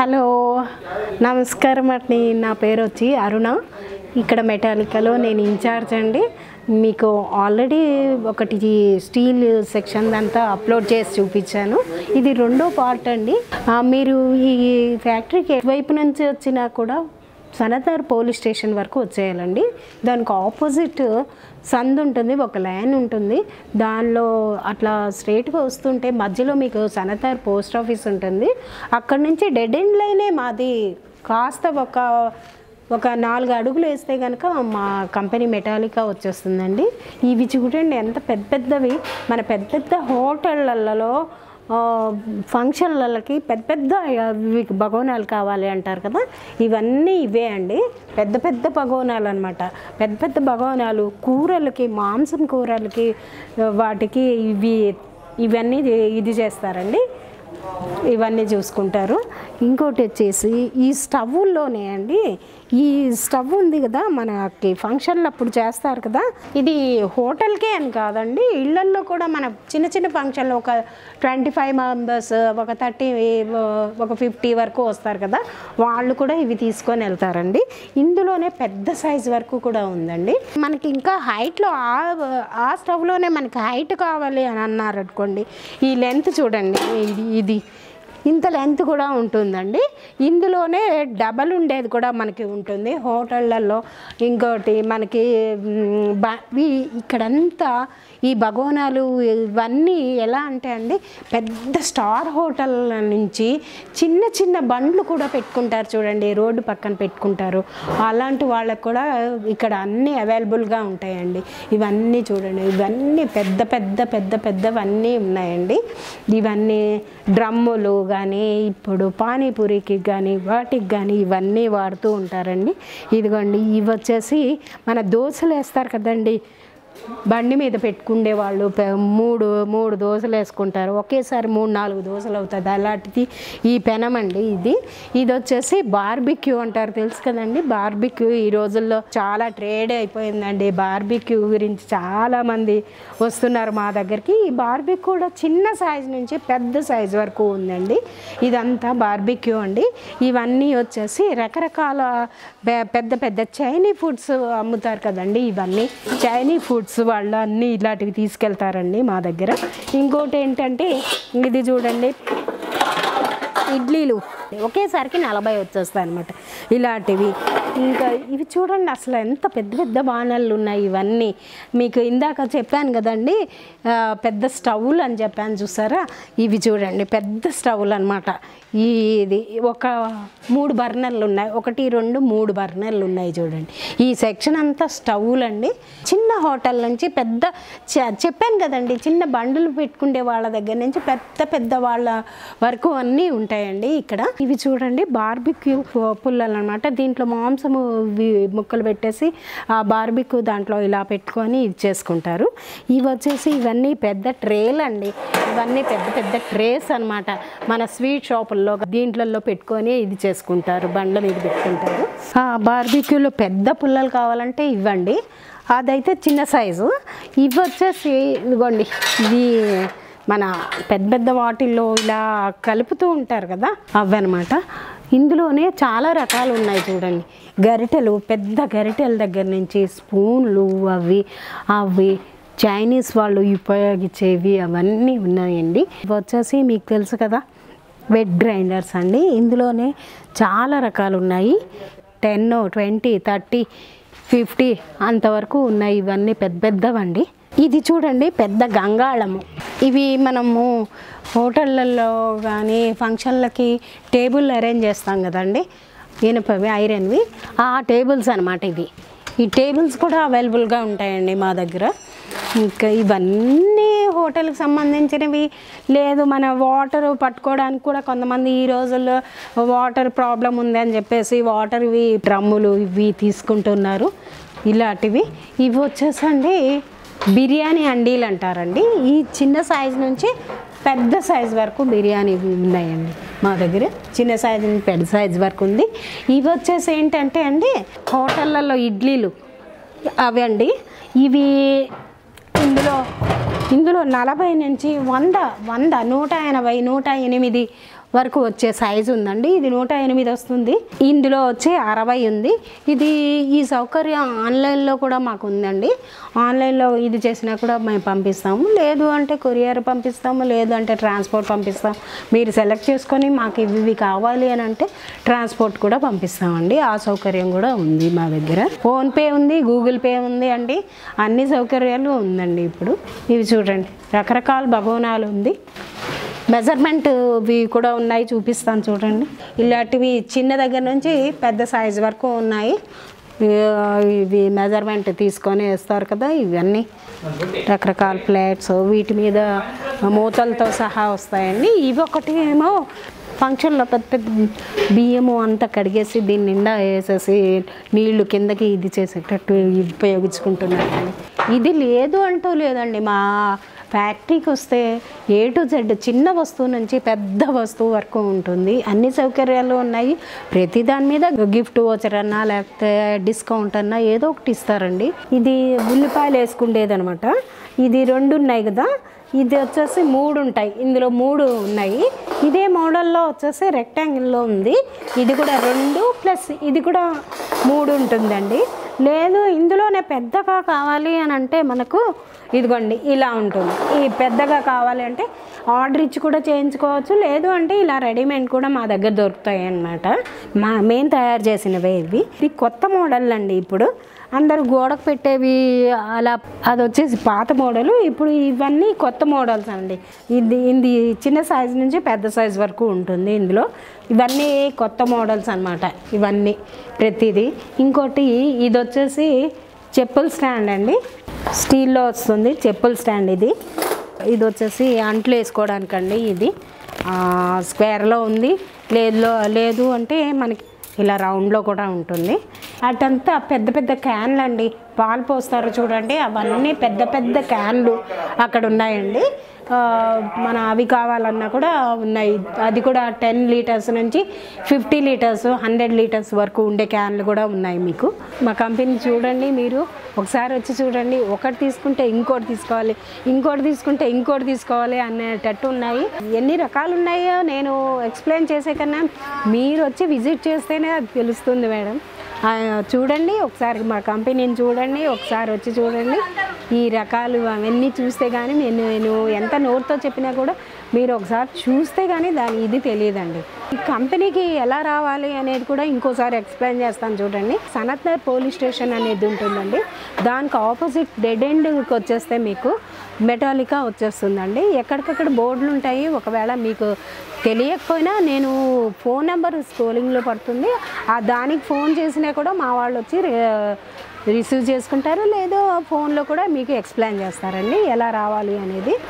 hello నమస్కారం అండి నా పేరు వచ్చి అరుణ ఇక్కడ మెటాలికాలో నేను ఇన్ఛార్జ్ అండి మీకు ఆల్రెడీ ఒకటి స్టీల్ సెక్షన్ అంతా అప్లోడ్ చేసి చూపించాను ఇది రెండో పార్ట్ అండి ఆ, మీరు ఈ ఫ్యాక్టరీకి ఎటువైపు నుంచి వచ్చినా కూడా సనతార్ పోలీస్ స్టేషన్ వరకు వచ్చేయాలండి దానికి ఆపోజిట్ సందు ఉంటుంది ఒక లైన్ ఉంటుంది దానిలో అట్లా స్ట్రైట్గా వస్తుంటే మధ్యలో మీకు సనతార్ పోస్ట్ ఆఫీస్ ఉంటుంది అక్కడ నుంచి డెడ్ ఎండ్ లైనే మాది కాస్త ఒక ఒక నాలుగు అడుగులు వేస్తే కనుక మా కంపెనీ మెటాలికా వచ్చేస్తుందండి ఇవి చూడండి ఎంత పెద్ద పెద్దవి మన పెద్ద పెద్ద హోటళ్ళల్లో ఆ, ఫంక్షన్లకి పెద్ద పెద్ద ఇవి బగోనాలు కావాలి అంటారు కదా ఇవన్నీ ఇవే అండి పెద్ద పెద్ద బగోనాలు అనమాట పెద్ద పెద్ద బగోనాలు కూరలకి మాంసం కూరలకి వాటికి ఇవి ఇవన్నీ ఇది చేస్తారండి ఇవన్నీ చూసుకుంటారు ఇంకోటి వచ్చేసి ఈ స్టవ్లోనే అండి ఈ స్టవ్ ఉంది కదా మనకి ఫంక్షన్లు అప్పుడు చేస్తారు కదా ఇది హోటల్కే అని కాదండి ఇళ్ళల్లో కూడా మన చిన్న చిన్న ఫంక్షన్లు ఒక ట్వంటీ ఫైవ్ మెంబర్స్ ఒక థర్టీ ఒక ఫిఫ్టీ వరకు వస్తారు కదా వాళ్ళు కూడా ఇవి తీసుకొని వెళ్తారండి ఇందులోనే పెద్ద సైజ్ వరకు కూడా ఉందండి మనకి ఇంకా హైట్లో ఆ ఆ స్టవ్లోనే మనకి హైట్ కావాలి అని అన్నారు అనుకోండి ఈ లెంత్ చూడండి ఇది ఇది ఇంత లెంత్ కూడా ఉంటుందండి ఇందులోనే డబల్ ఉండేది కూడా మనకి ఉంటుంది హోటళ్ళల్లో ఇంకోటి మనకి మ్, బ- ఈ- ఇక్కడంతా ఈ భగోనాలు ఇవన్నీ ఎలా అంటే అండి పెద్ద స్టార్ హోటల్ నుంచి చిన్న చిన్న బండ్లు కూడా పెట్టుకుంటారు చూడండి రోడ్డు పక్కన పెట్టుకుంటారు అలాంటి వాళ్ళకు కూడా ఇక్కడ అన్నీ అవైలబుల్గా ఉంటాయండి ఇవన్నీ చూడండి ఇవన్నీ పెద్ద పెద్ద పెద్ద పెద్దవన్నీ ఉన్నాయండి ఇవన్నీ డ్రమ్ములు కానీ ఇప్పుడు పానీపూరికి కానీ వాటికి కానీ ఇవన్నీ వాడుతూ ఉంటారండి ఇదిగోండి ఇవి వచ్చేసి మన దోశలు వేస్తారు కదండి బండి మీద పెట్టుకునే వాళ్ళు పె- మూడు మూడు దోశలు వేసుకుంటారు ఒకేసారి మూడు నాలుగు దోశలు అవుతుంది అలాంటిది ఈ పెనం అండి ఇది ఇది వచ్చేసి బార్బిక్యూ అంటారు తెలుసు కదండి బార్బిక్యూ ఈ రోజుల్లో చాలా ట్రేడ్ అయిపోయిందండి బార్బిక్యూ గురించి చాలా మంది వస్తున్నారు మా దగ్గరికి ఈ బార్బిక్యూ కూడా చిన్న సైజు నుంచి పెద్ద సైజు వరకు ఉందండి ఇదంతా బార్బిక్యూ అండి ఇవన్నీ వచ్చేసి రకరకాల పె- పెద్ద పెద్ద చైనీ ఫుడ్స్ అమ్ముతారు కదండి ఇవన్నీ చైనీ ఫుడ్స్ వాళ్ళు అన్నీ ఇలాంటివి తీసుకెళ్తారండి మా దగ్గర ఇంకోటి ఏంటంటే ఇది చూడండి ఇడ్లీలు ఒకేసారికి నలభై వచ్చేస్తాయి అనమాట ఇలాంటివి ఇంకా ఇవి చూడండి అసలు ఎంత పెద్ద పెద్ద బాణాలు ఉన్నాయి ఇవన్నీ మీకు ఇందాక చెప్పాను కదండి ఆ, పెద్ద స్టవ్లు అని చెప్పాను చూసారా ఇవి చూడండి పెద్ద స్టవ్లు అనమాట ఇది ఒక మూడు బర్నర్లు ఉన్నాయి ఒకటి రెండు మూడు బర్నర్లు ఉన్నాయి చూడండి ఈ సెక్షన్ అంతా స్టవ్లు అండి చిన్న హోటల్ నుంచి పెద్ద చ- చెప్పాను కదండి చిన్న బండులు పెట్టుకునే వాళ్ళ దగ్గర నుంచి పెద్ద పెద్ద వాళ్ళ వరకు అన్నీ ఉంటాయండి ఇక్కడ ఇవి చూడండి బార్బిక్యూ పుల్లలు అనమాట దీంట్లో మాంసము ఇవి ముక్కలు పెట్టేసి ఆ బార్బిక్యూ దాంట్లో ఇలా పెట్టుకొని ఇది చేసుకుంటారు ఇవి వచ్చేసి ఇవన్నీ పెద్ద ట్రేలు అండి ఇవన్నీ పెద్ద పెద్ద ట్రేస్ అన్నమాట మన స్వీట్ షాపుల్లో దీంట్లలో పెట్టుకొని ఇది చేసుకుంటారు బండ్ల మీద పెట్టుకుంటారు ఆ బార్బిక్యూలో పెద్ద పుల్లలు కావాలంటే ఇవ్వండి అదైతే చిన్న సైజు ఇవి వచ్చేసి ఇదిగోండి ఇది మన పెద్ద పెద్ద వాటిల్లో ఇలా కలుపుతూ ఉంటారు కదా అవన్నమాట ఇందులోనే చాలా రకాలు ఉన్నాయి చూడండి గరిటెలు పెద్ద గరిటెల దగ్గర నుంచి స్పూన్లు అవి అవి చైనీస్ వాళ్ళు ఉపయోగించేవి అవన్నీ ఉన్నాయండి ఇవి వచ్చేసి మీకు తెలుసు కదా వెట్ గ్రైండర్స్ అండి ఇందులోనే చాలా రకాలు ఉన్నాయి టెన్ ట్వంటీ థర్టీ ఫిఫ్టీ అంతవరకు ఉన్నాయి ఇవన్నీ పెద్ద పెద్దవండి ఇది చూడండి పెద్ద గంగాళము ఇవి మనము హోటళ్ళల్లో కానీ ఫంక్షన్లకి టేబుల్ అరేంజ్ చేస్తాం కదండి ఇనుపవి ఐరన్వి ఆ టేబుల్స్ అనమాట ఇవి ఈ టేబుల్స్ కూడా అవైలబుల్గా ఉంటాయండి మా దగ్గర ఇంకా ఇవన్నీ హోటల్కి సంబంధించినవి లేదు మన వాటర్ పట్టుకోవడానికి కూడా కొంతమంది ఈ రోజుల్లో వాటర్ ప్రాబ్లం ఉంది అని చెప్పేసి వాటర్ ఇవి డ్రమ్ములు ఇవి తీసుకుంటున్నారు ఇలాంటివి ఇవి వచ్చేసండి బిర్యానీ అండీలు అంటారండి ఈ చిన్న సైజు నుంచి పెద్ద సైజ్ వరకు బిర్యానీ ఉన్నాయండి మా దగ్గర చిన్న సైజు నుంచి పెద్ద సైజు వరకు ఉంది ఇవి వచ్చేసి ఏంటంటే అండి హోటళ్ళల్లో ఇడ్లీలు అవి అండి ఇవి ఇందులో ఇందులో నలభై నుంచి వంద వంద నూట ఎనభై నూట ఎనిమిది వరకు వచ్చే సైజు ఉందండి ఇది నూట ఎనిమిది వస్తుంది ఇందులో వచ్చి అరవై ఉంది ఇది ఈ సౌకర్యం ఆన్లైన్లో కూడా మాకు ఉందండి ఆన్లైన్లో ఇది చేసినా కూడా మేము పంపిస్తాము లేదు అంటే కొరియర్ పంపిస్తాము లేదు అంటే ట్రాన్స్పోర్ట్ పంపిస్తాం మీరు సెలెక్ట్ చేసుకొని మాకు ఇవి ఇవి కావాలి అని అంటే ట్రాన్స్పోర్ట్ కూడా పంపిస్తామండి ఆ సౌకర్యం కూడా ఉంది మా దగ్గర ఫోన్పే ఉంది గూగుల్ పే ఉంది అండి అన్ని సౌకర్యాలు ఉందండి ఇప్పుడు ఇవి చూడండి రకరకాల భగవనాలు ఉంది మెజర్మెంట్ ఇవి కూడా ఉన్నాయి చూపిస్తాను చూడండి ఇలాంటివి చిన్న దగ్గర నుంచి పెద్ద సైజు వరకు ఉన్నాయి ఇవి- ఇవి మెజర్మెంట్ తీసుకొని వేస్తారు కదా ఇవన్నీ రకరకాల ప్లేట్స్ వీటి మీద మూతలతో సహా వస్తాయండి ఇవి ఒకటి ఏమో ఫంక్షన్లో పెద్ద పెద్ద బియ్యము అంతా కడిగేసి దీని నిండా వేసేసి నీళ్లు కిందకి ఇది చేసేటట్టు ఉపయోగించుకుంటున్నారండి ఇది లేదు అంటూ లేదండి మా ఫ్యాక్టరీకి వస్తే ఏ టు జెడ్ చిన్న వస్తువు నుంచి పెద్ద వస్తువు వరకు ఉంటుంది అన్ని సౌకర్యాలు ఉన్నాయి ప్రతి దాని మీద గిఫ్ట్ వోచర్ అన్నా లేకపోతే డిస్కౌంట్ అన్నా ఏదో ఒకటి ఇస్తారండి ఇది ఉల్లిపాయలు వేసుకుండేది అనమాట ఇది రెండు ఉన్నాయి కదా ఇది వచ్చేసి మూడు ఉంటాయి ఇందులో మూడు ఉన్నాయి ఇదే మోడల్లో వచ్చేసి రెక్టాంగిల్లో ఉంది ఇది కూడా రెండు ప్లస్ ఇది కూడా మూడు ఉంటుందండి లేదు ఇందులోనే పెద్దగా కావాలి అని అంటే మనకు ఇదిగోండి ఇలా ఉంటుంది ఈ పెద్దగా కావాలి అంటే ఆర్డర్ ఇచ్చి కూడా చేయించుకోవచ్చు లేదు అంటే ఇలా రెడీమేడ్ కూడా మా దగ్గర దొరుకుతాయి అన్నమాట మా మేము తయారు చేసినవే ఇవి ఇది కొత్త మోడల్ అండి ఇప్పుడు అందరూ గోడకు పెట్టేవి అలా అది వచ్చేసి పాత మోడల్ ఇప్పుడు ఇవన్నీ కొత్త మోడల్స్ అండి ఇది ఇది చిన్న సైజ్ నుంచి పెద్ద సైజ్ వరకు ఉంటుంది ఇందులో ఇవన్నీ కొత్త మోడల్స్ అన్నమాట ఇవన్నీ ప్రతిదీ ఇంకోటి ఇది వచ్చేసి చెప్పుల స్టాండ్ అండి స్టీల్లో వస్తుంది చెప్పుల స్టాండ్ ఇది ఇది వచ్చేసి అంట్లు వేసుకోవడానికండి ఇది ఆ, స్క్వేర్లో ఉంది లేదు లేదు అంటే మనకి ఇలా రౌండ్లో కూడా ఉంటుంది అటంతా పెద్ద పెద్ద క్యాన్లు అండి పాలు పోస్తారు చూడండి అవన్నీ పెద్ద పెద్ద క్యాన్లు అక్కడ ఉన్నాయండి ఆ, మన అవి కావాలన్నా కూడా ఉన్నాయి అది కూడా టెన్ లీటర్స్ నుంచి ఫిఫ్టీ లీటర్స్ హండ్రెడ్ లీటర్స్ వరకు ఉండే క్యాన్లు కూడా ఉన్నాయి మీకు మా కంపెనీ చూడండి మీరు ఒకసారి వచ్చి చూడండి ఒకటి తీసుకుంటే ఇంకోటి తీసుకోవాలి ఇంకోటి తీసుకుంటే ఇంకోటి తీసుకోవాలి అనేటట్టు ఉన్నాయి ఎన్ని రకాలు ఉన్నాయో నేను ఎక్స్ప్లెయిన్ చేసే కన్నా మీరు వచ్చి విజిట్ చేస్తేనే అది తెలుస్తుంది మేడం ఆ, చూడండి ఒకసారి మా కంపెనీని చూడండి ఒకసారి వచ్చి చూడండి ఈ రకాలు అవన్నీ చూస్తే కానీ నేను నేను ఎంత నోట్తో చెప్పినా కూడా మీరు ఒకసారి చూస్తే కానీ దాని ఇది తెలియదండి ఈ కంపెనీకి ఎలా రావాలి అనేది కూడా ఇంకోసారి ఎక్స్ప్లెయిన్ చేస్తాను చూడండి సనత్ నగర్ పోలీస్ స్టేషన్ అనేది ఉంటుందండి దానికి ఆపోజిట్ డెడ్ ఎండ్కి వచ్చేస్తే మీకు మెటాలికా వచ్చేస్తుందండి ఎక్కడికక్కడ బోర్డులు ఉంటాయి ఒకవేళ మీకు తెలియకపోయినా నేను ఫోన్ నెంబర్ స్క్రోలింగ్లో పడుతుంది ఆ దానికి ఫోన్ చేసినా కూడా మా వాళ్ళు వచ్చి రే- రిసీవ్ చేసుకుంటారు లేదో ఫోన్లో కూడా మీకు ఎక్స్ప్లెయిన్ చేస్తారండి ఎలా రావాలి అనేది